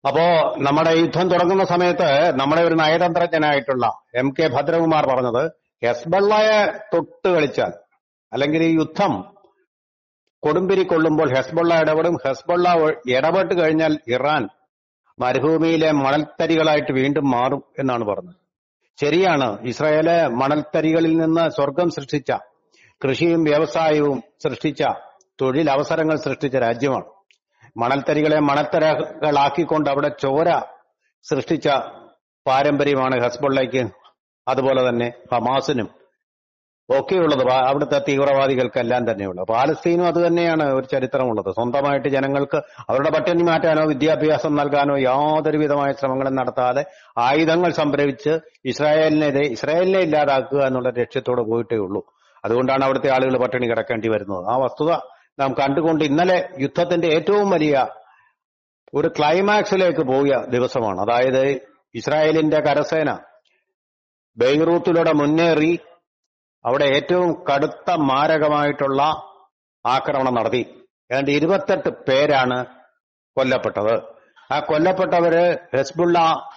അപ്പോ നമ്മുടെ യുദ്ധം തുടങ്ങുന്ന സമയത്ത് നമ്മുടെ ഒരു നയതന്ത്രജ്ഞനായിട്ടുള്ള എം കെ ഭദ്രകുമാർ പറഞ്ഞത് ഹെസ്ബള്ളയെ തൊട്ട് കളിച്ചാൽ അല്ലെങ്കിൽ ഈ യുദ്ധം കൊടുമ്പിരി കൊള്ളുമ്പോൾ ഹെസ്ബുള്ള ഇടപെടും ഹെസ്ബുള്ള ഇടപെട്ട് കഴിഞ്ഞാൽ ഇറാൻ മരുഭൂമിയിലെ മണൽത്തരികളായിട്ട് വീണ്ടും മാറും എന്നാണ് പറഞ്ഞത് ശരിയാണ് ഇസ്രായേല് മണൽത്തരികളിൽ നിന്ന് സ്വർഗം സൃഷ്ടിച്ച കൃഷിയും വ്യവസായവും സൃഷ്ടിച്ച തൊഴിലവസരങ്ങൾ സൃഷ്ടിച്ച രാജ്യമാണ് മണൽത്തരികളെ മണൽത്തരകളാക്കിക്കൊണ്ട് അവിടെ ചോര സൃഷ്ടിച്ച പാരമ്പര്യമാണ് ഹസ്ബുള്ളയ്ക്ക് അതുപോലെ തന്നെ ഹമാസിനും ഒക്കെയുള്ളത് പാ- അവിടുത്തെ തീവ്രവാദികൾക്കെല്ലാം തന്നെയുള്ളത് പാലസ്തീനും അത് തന്നെയാണ് ഒരു ചരിത്രമുള്ളത് സ്വന്തമായിട്ട് ജനങ്ങൾക്ക് അവരുടെ പട്ടിണി മാറ്റാനോ വിദ്യാഭ്യാസം നൽകാനോ യാതൊരു വിധമായ ശ്രമങ്ങളും നടത്താതെ ആയുധങ്ങൾ സംഭരിച്ച് ഇസ്രായേലിനെ ഇസ്രായേലിനെ ഇല്ലാതാക്കുക എന്നുള്ള ലക്ഷ്യത്തോടെ പോയിട്ടേ ഉള്ളൂ അതുകൊണ്ടാണ് അവിടുത്തെ ആളുകൾ പട്ടിണി കിടക്കേണ്ടി വരുന്നത് ആ വസ്തുത നാം കണ്ടുകൊണ്ട് ഇന്നലെ യുദ്ധത്തിന്റെ ഏറ്റവും വലിയ ഒരു ക്ലൈമാക്സിലേക്ക് പോയ ദിവസമാണ് അതായത് ഇസ്രായേലിന്റെ കരസേന ബെയ്റൂത്തിലൂടെ മുന്നേറി അവിടെ ഏറ്റവും കടുത്ത മാരകമായിട്ടുള്ള ആക്രമണം നടത്തി ഏതാണ്ട് ഇരുപത്തെട്ട് പേരാണ് കൊല്ലപ്പെട്ടത് ആ കൊല്ലപ്പെട്ടവര് ഹെസ്ബുള്ള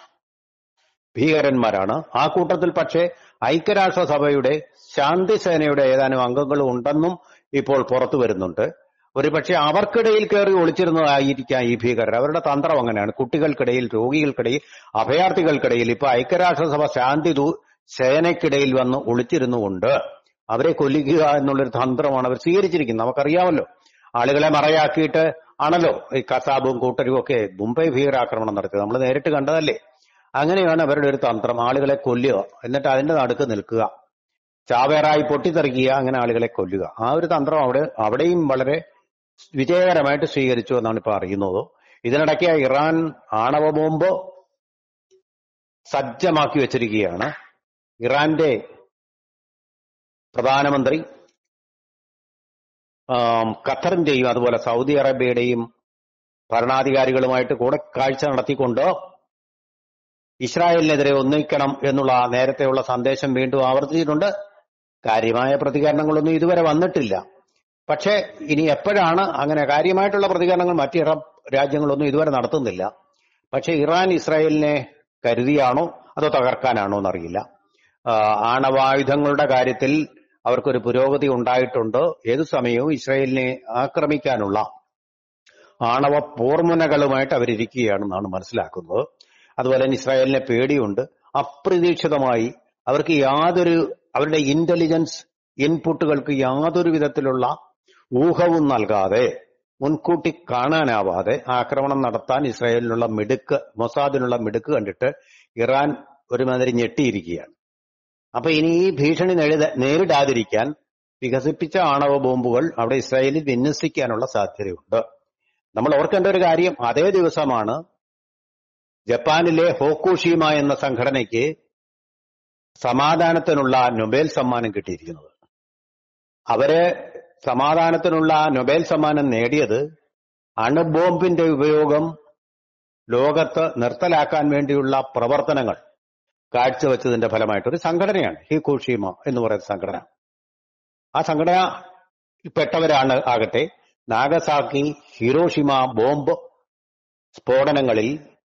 ഭീകരന്മാരാണ് ആ കൂട്ടത്തിൽ പക്ഷേ ഐക്യരാഷ്ട്രസഭയുടെ ശാന്തിസേനയുടെ ഏതാനും അംഗങ്ങളും ഉണ്ടെന്നും ഇപ്പോൾ പുറത്തു വരുന്നുണ്ട് ഒരു പക്ഷേ അവർക്കിടയിൽ കയറി ഒളിച്ചിരുന്നതായിരിക്കാം ഈ ഭീകരർ അവരുടെ തന്ത്രം അങ്ങനെയാണ് കുട്ടികൾക്കിടയിൽ രോഗികൾക്കിടയിൽ അഭയാർത്ഥികൾക്കിടയിൽ ഇപ്പൊ ഐക്യരാഷ്ട്രസഭ ശാന്തി ദൂ സേനയ്ക്കിടയിൽ വന്ന് ഒളിച്ചിരുന്നുകൊണ്ട് അവരെ കൊല്ലിക്കുക എന്നുള്ളൊരു തന്ത്രമാണ് അവർ സ്വീകരിച്ചിരിക്കുന്നത് നമുക്കറിയാമല്ലോ ആളുകളെ മറയാക്കിയിട്ട് ആണല്ലോ ഈ കസാബും കൂട്ടരും ഒക്കെ മുംബൈ ഭീകരാക്രമണം നടത്തിയത് നമ്മൾ നേരിട്ട് കണ്ടതല്ലേ അങ്ങനെയാണ് അവരുടെ ഒരു തന്ത്രം ആളുകളെ കൊല്ലുക എന്നിട്ട് അതിന്റെ നടുക്ക് നിൽക്കുക ചാവേറായി പൊട്ടിത്തെറിക്കുക അങ്ങനെ ആളുകളെ കൊല്ലുക ആ ഒരു തന്ത്രം അവിടെ അവിടെയും വളരെ വിജയകരമായിട്ട് സ്വീകരിച്ചു എന്നാണ് ഇപ്പൊ അറിയുന്നത് ഇതിനിടയ്ക്ക് ഇറാൻ ആണവ ബോംബ് സജ്ജമാക്കി വെച്ചിരിക്കുകയാണ് ഇറാന്റെ പ്രധാനമന്ത്രി ആം, ഖത്തറിന്റെയും അതുപോലെ സൗദി അറേബ്യയുടെയും ഭരണാധികാരികളുമായിട്ട് കൂടക്കാഴ്ച നടത്തിക്കൊണ്ട് ഇസ്രായേലിനെതിരെ ഒന്നിക്കണം എന്നുള്ള നേരത്തെയുള്ള സന്ദേശം വീണ്ടും ആവർത്തിച്ചിട്ടുണ്ട് കാര്യമായ പ്രതികരണങ്ങളൊന്നും ഇതുവരെ വന്നിട്ടില്ല പക്ഷേ ഇനി എപ്പോഴാണ് അങ്ങനെ കാര്യമായിട്ടുള്ള പ്രതികരണങ്ങൾ മറ്റ് ഇറ രാജ്യങ്ങളൊന്നും ഇതുവരെ നടത്തുന്നില്ല പക്ഷേ ഇറാൻ ഇസ്രായേലിനെ കരുതിയാണോ അതോ തകർക്കാനാണോ എന്നറിയില്ല ആ, ആണവായുധങ്ങളുടെ കാര്യത്തിൽ അവർക്കൊരു പുരോഗതി ഉണ്ടായിട്ടുണ്ട് ഏതു സമയവും ഇസ്രായേലിനെ ആക്രമിക്കാനുള്ള ആണവ പോർമുനകളുമായിട്ട് അവരിയ്ക്കുകയാണെന്നാണ് മനസ്സിലാക്കുന്നത് അതുപോലെ തന്നെ ഇസ്രായേലിനെ പേടിയുണ്ട് അപ്രതീക്ഷിതമായി അവർക്ക് യാതൊരു അവരുടെ ഇന്റലിജൻസ് ഇൻപുട്ടുകൾക്ക് യാതൊരു വിധത്തിലുള്ള ഊഹവും നൽകാതെ മുൻകൂട്ടി കാണാനാവാതെ ആക്രമണം നടത്താൻ ഇസ്രായേലിനുള്ള മിടുക്ക് മൊസാദിനുള്ള മിടുക്ക് കണ്ടിട്ട് ഇറാൻ ഒരുമാതിരി ഞെട്ടിയിരിക്കുകയാണ് അപ്പൊ ഇനി ഈ ഭീഷണി നേരിട- നേരിടാതിരിക്കാൻ വികസിപ്പിച്ച ആണവ ബോംബുകൾ അവിടെ ഇസ്രായേലിൽ വിന്യസിക്കാനുള്ള സാധ്യതയുണ്ട് നമ്മൾ ഓർക്കേണ്ട ഒരു കാര്യം അതേ ദിവസമാണ് ജപ്പാനിലെ ഹോക്കുഷീമ എന്ന സംഘടനയ്ക്ക് സമാധാനത്തിനുള്ള നൊബേൽ സമ്മാനം കിട്ടിയിരിക്കുന്നത് അവര് സമാധാനത്തിനുള്ള നൊബേൽ സമ്മാനം നേടിയത് അണുബോംബിന്റെ ഉപയോഗം ലോകത്ത് നിർത്തലാക്കാൻ വേണ്ടിയുള്ള പ്രവർത്തനങ്ങൾ കാഴ്ചവെച്ചതിന്റെ ഫലമായിട്ട് ഒരു സംഘടനയാണ് ഹിക്കുഷീമ എന്ന് പറയുന്ന സംഘടന ആ സംഘടന പെട്ടവരാണ് ആകട്ടെ നാഗസാക്കി ഹിരോഷിമ ബോംബ് സ്ഫോടനങ്ങളിൽ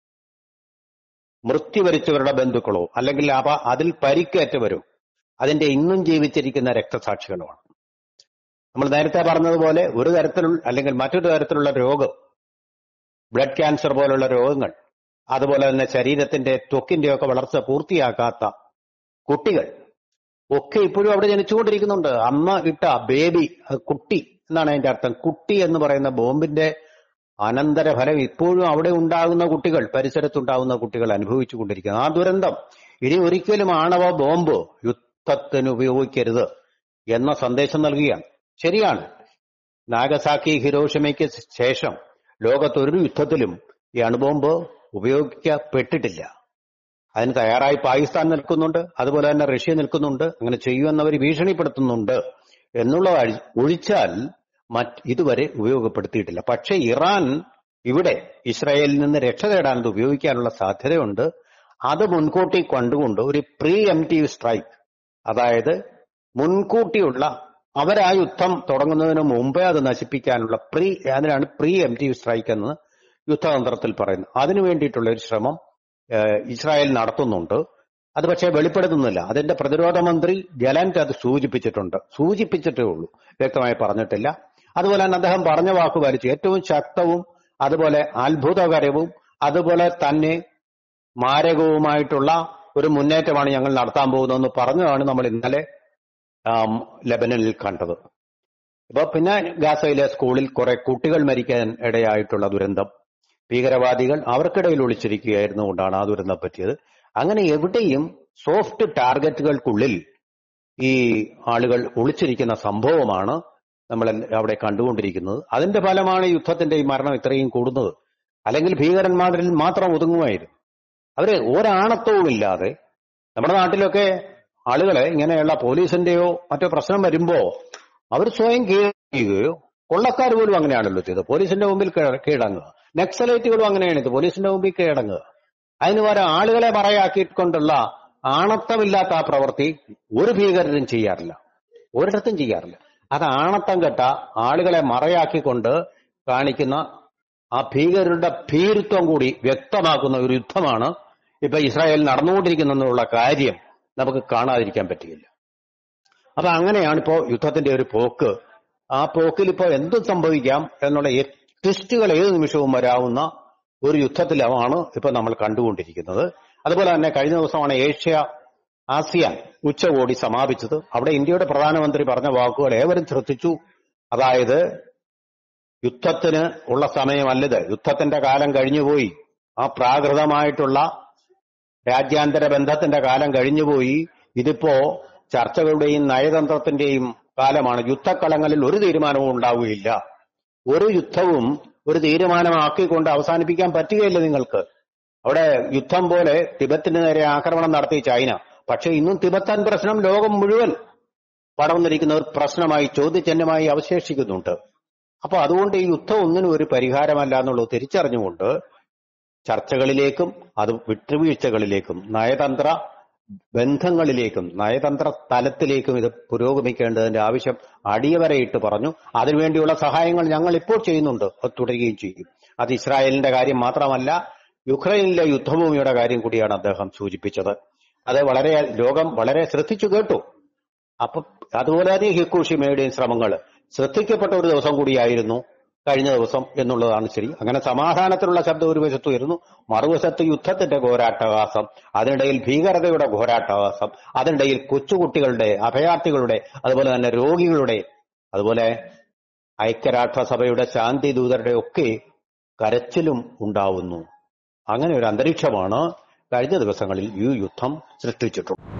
മൃത്യുവരിച്ചവരുടെ ബന്ധുക്കളോ അല്ലെങ്കിൽ അവ അതിൽ പരിക്കേറ്റവരോ അതിന്റെ ഇന്നും ജീവിച്ചിരിക്കുന്ന രക്തസാക്ഷികളുമാണ് നമ്മൾ നേരത്തെ പറഞ്ഞതുപോലെ ഒരു തരത്തിലുള്ള അല്ലെങ്കിൽ മറ്റൊരു തരത്തിലുള്ള രോഗം ബ്ലഡ് ക്യാൻസർ പോലുള്ള രോഗങ്ങൾ അതുപോലെ തന്നെ ശരീരത്തിന്റെ ത്വക്കിന്റെയൊക്കെ വളർച്ച പൂർത്തിയാക്കാത്ത കുട്ടികൾ ഒക്കെ ഇപ്പോഴും അവിടെ ജനിച്ചുകൊണ്ടിരിക്കുന്നുണ്ട് അമ്മ ഇട്ട ബേബി അത് കുട്ടി എന്നാണ് അതിന്റെ അർത്ഥം കുട്ടി എന്ന് പറയുന്ന ബോംബിന്റെ അനന്തരഫലം ഇപ്പോഴും അവിടെ ഉണ്ടാകുന്ന കുട്ടികൾ പരിസരത്തുണ്ടാകുന്ന കുട്ടികൾ അനുഭവിച്ചുകൊണ്ടിരിക്കുന്നത് ആ ദുരന്തം ഇനി ഒരിക്കലും ആണവ ബോംബ് യുദ്ധത്തിന് ഉപയോഗിക്കരുത് എന്ന സന്ദേശം നൽകുകയാണ് ശരിയാണ് നാഗസാക്കി ഹിരോഷിമയ്ക്ക് ശേഷം ലോകത്തൊരു യുദ്ധത്തിലും ഈ അണുബോംബ് ഉപയോഗിക്കപ്പെട്ടിട്ടില്ല അതിന് തയ്യാറായി പാകിസ്ഥാൻ നിൽക്കുന്നുണ്ട് അതുപോലെ തന്നെ റഷ്യ നിൽക്കുന്നുണ്ട് അങ്ങനെ ചെയ്യുമെന്നവർ ഭീഷണിപ്പെടുത്തുന്നുണ്ട് എന്നുള്ള അഴി- ഒഴിച്ചാൽ മറ്റ് ഇതുവരെ ഉപയോഗപ്പെടുത്തിയിട്ടില്ല പക്ഷേ ഇറാൻ ഇവിടെ ഇസ്രായേലിൽ നിന്ന് രക്ഷ തേടാൻ ഇത് ഉപയോഗിക്കാനുള്ള സാധ്യതയുണ്ട് അത് മുൻകൂട്ടി കണ്ടുകൊണ്ട് ഒരു പ്രീ എംറ്റീവ് സ്ട്രൈക്ക് അതായത് മുൻകൂട്ടിയുള്ള അവരാ യുദ്ധം തുടങ്ങുന്നതിന് മുമ്പേ അത് നശിപ്പിക്കാനുള്ള പ്രീ അതിനാണ് പ്രീ എംറ്റീവ് സ്ട്രൈക്ക് എന്ന് യുദ്ധതന്ത്രത്തിൽ പറയുന്നത് അതിനു വേണ്ടിയിട്ടുള്ള ഒരു ശ്രമം ഏഹ്, ഇസ്രായേൽ നടത്തുന്നുണ്ട് അത് പക്ഷേ വെളിപ്പെടുത്തുന്നില്ല അതിന്റെ പ്രതിരോധ മന്ത്രി ഗലന്റ് അത് സൂചിപ്പിച്ചിട്ടുണ്ട് സൂചിപ്പിച്ചിട്ടേ ഉള്ളൂ വ്യക്തമായി പറഞ്ഞിട്ടില്ല അതുപോലെ തന്നെ അദ്ദേഹം പറഞ്ഞ വാക്ക് പാലിച്ചു ഏറ്റവും ശക്തവും അതുപോലെ അത്ഭുതകരവും അതുപോലെ തന്നെ മാരകവുമായിട്ടുള്ള ഒരു മുന്നേറ്റമാണ് ഞങ്ങൾ നടത്താൻ പോകുന്നതെന്ന് പറഞ്ഞതാണ് നമ്മൾ ഇന്നലെ ആം, ലെബനനിൽ കണ്ടത് ഇപ്പൊ പിന്നെ ഗാസയിലെ സ്കൂളിൽ കുറെ കുട്ടികൾ മരിക്കാൻ ഇടയായിട്ടുള്ള ദുരന്തം ഭീകരവാദികൾ അവർക്കിടയിൽ ഒളിച്ചിരിക്കുകയായിരുന്നു കൊണ്ടാണ് ആ ദുരന്തം പറ്റിയത് അങ്ങനെ എവിടെയും സോഫ്റ്റ് ടാർഗറ്റുകൾക്കുള്ളിൽ ഈ ആളുകൾ ഒളിച്ചിരിക്കുന്ന സംഭവമാണ് നമ്മൾ അവിടെ കണ്ടുകൊണ്ടിരിക്കുന്നത് അതിന്റെ ഫലമാണ് ഈ യുദ്ധത്തിന്റെ ഈ മരണം ഇത്രയും കൂടുന്നത് അല്ലെങ്കിൽ ഭീകരന്മാരിൽ മാത്രം ഒതുങ്ങുമായിരുന്നു അവര് ഒരാണത്വവും ഇല്ലാതെ നമ്മുടെ നാട്ടിലൊക്കെ ആളുകളെ ഇങ്ങനെയുള്ള പോലീസിന്റെയോ മറ്റോ പ്രശ്നം വരുമ്പോ അവർ സ്വയം കീഴുകയോ കൊള്ളക്കാർ പോലും അങ്ങനെയാണല്ലോ ചെയ്തത് പോലീസിന്റെ മുമ്പിൽ കീഴ- കീഴടങ്ങുക നക്സലൈറ്റുകളും അങ്ങനെയാണ് ഇത് പോലീസിന്റെ മുമ്പിൽ കീഴടങ്ങുക അതിന് പകരം ആളുകളെ മറയാക്കിക്കൊണ്ടുള്ള ആണത്തമില്ലാത്ത ആ പ്രവൃത്തി ഒരു ഭീകരരും ചെയ്യാറില്ല ഒരിടത്തും ചെയ്യാറില്ല അത് ആണത്തം കെട്ട ആളുകളെ മറയാക്കിക്കൊണ്ട് കാണിക്കുന്ന ആ ഭീകരരുടെ ഭീരുത്വം കൂടി വ്യക്തമാക്കുന്ന ഒരു യുദ്ധമാണ് ഇപ്പൊ ഇസ്രായേൽ നടന്നുകൊണ്ടിരിക്കുന്നുള്ള കാര്യം നമുക്ക് കാണാതിരിക്കാൻ പറ്റുകയില്ല അപ്പൊ അങ്ങനെയാണ് ഇപ്പോ യുദ്ധത്തിന്റെ ഒരു പോക്ക് ആ പോക്കിൽ ഇപ്പോ എന്തും സംഭവിക്കാം എന്നുള്ള ഏ- ട്വിസ്റ്റുകൾ ഏത് നിമിഷവും വരാവുന്ന ഒരു യുദ്ധത്തിലാണ് ഇപ്പൊ നമ്മൾ കണ്ടുകൊണ്ടിരിക്കുന്നത് അതുപോലെ തന്നെ കഴിഞ്ഞ ദിവസമാണ് ഏഷ്യ ആസിയാൻ ഉച്ചകോടി സമാപിച്ചത് അവിടെ ഇന്ത്യയുടെ പ്രധാനമന്ത്രി പറഞ്ഞ വാക്കുകൾ ഏവരും ശ്രദ്ധിച്ചു അതായത് യുദ്ധത്തിന് ഉള്ള സമയമല്ലത് യുദ്ധത്തിന്റെ കാലം കഴിഞ്ഞുപോയി ആ പ്രാകൃതമായിട്ടുള്ള രാജ്യാന്തര ബന്ധത്തിന്റെ കാലം കഴിഞ്ഞുപോയി ഇതിപ്പോ ചർച്ചകളുടെയും നയതന്ത്രത്തിന്റെയും കാലമാണ് യുദ്ധക്കളങ്ങളിൽ ഒരു തീരുമാനവും ഉണ്ടാവുകയില്ല ഒരു യുദ്ധവും ഒരു തീരുമാനമാക്കിക്കൊണ്ട് അവസാനിപ്പിക്കാൻ പറ്റുകയില്ല നിങ്ങൾക്ക് അവിടെ യുദ്ധം പോലെ തിബത്തിന് നേരെ ആക്രമണം നടത്തി ചൈന പക്ഷെ ഇന്നും തിബത്തൻ പ്രശ്നം ലോകം മുഴുവൻ പടർന്നിരിക്കുന്ന ഒരു പ്രശ്നമായി ചോദ്യചിഹ്നമായി അവശേഷിക്കുന്നുണ്ട് അപ്പൊ അതുകൊണ്ട് ഈ യുദ്ധം ഒന്നിനും ഒരു പരിഹാരമല്ല എന്നുള്ളത് തിരിച്ചറിഞ്ഞുകൊണ്ട് ചർച്ചകളിലേക്കും അത് വിട്ടുവീഴ്ചകളിലേക്കും നയതന്ത്ര ബന്ധങ്ങളിലേക്കും നയതന്ത്ര തലത്തിലേക്കും ഇത് പുരോഗമിക്കേണ്ടതിന്റെ ആവശ്യം അടിയവരയിട്ട് പറഞ്ഞു അതിനുവേണ്ടിയുള്ള സഹായങ്ങൾ ഞങ്ങൾ ഇപ്പോൾ ചെയ്യുന്നുണ്ട് അത് തുടരുകയും ചെയ്യും അത് ഇസ്രായേലിന്റെ കാര്യം മാത്രമല്ല യുക്രൈനിലെ യുദ്ധഭൂമിയുടെ കാര്യം കൂടിയാണ് അദ്ദേഹം സൂചിപ്പിച്ചത് അത് വളരെ ലോകം വളരെ ശ്രദ്ധിച്ചു കേട്ടു അപ്പൊ അതുപോലെ തന്നെ ഹിക്കുഷിമയുടെയും ശ്രമങ്ങൾ ശ്രദ്ധിക്കപ്പെട്ട ഒരു ദിവസം കൂടിയായിരുന്നു കഴിഞ്ഞ ദിവസം എന്നുള്ളതാണ് ശരി അങ്ങനെ സമാധാനത്തിലുള്ള ശബ്ദം ഒരു വശത്ത് വരുന്നു മറുവശത്ത് യുദ്ധത്തിന്റെ ഘോരാട്ടഹാസം അതിനിടയിൽ ഭീകരതയുടെ ഘോരാട്ടഹാസം അതിനിടയിൽ കൊച്ചുകുട്ടികളുടെ അഭയാർത്ഥികളുടെ അതുപോലെ തന്നെ രോഗികളുടെ അതുപോലെ ഐക്യരാഷ്ട്രസഭയുടെ ശാന്തി ദൂതരുടെ ഒക്കെ കരച്ചിലും ഉണ്ടാവുന്നു അങ്ങനെ ഒരു അന്തരീക്ഷമാണ് കഴിഞ്ഞ ദിവസങ്ങളിൽ ഈ യുദ്ധം സൃഷ്ടിച്ചിട്ടുള്ളത്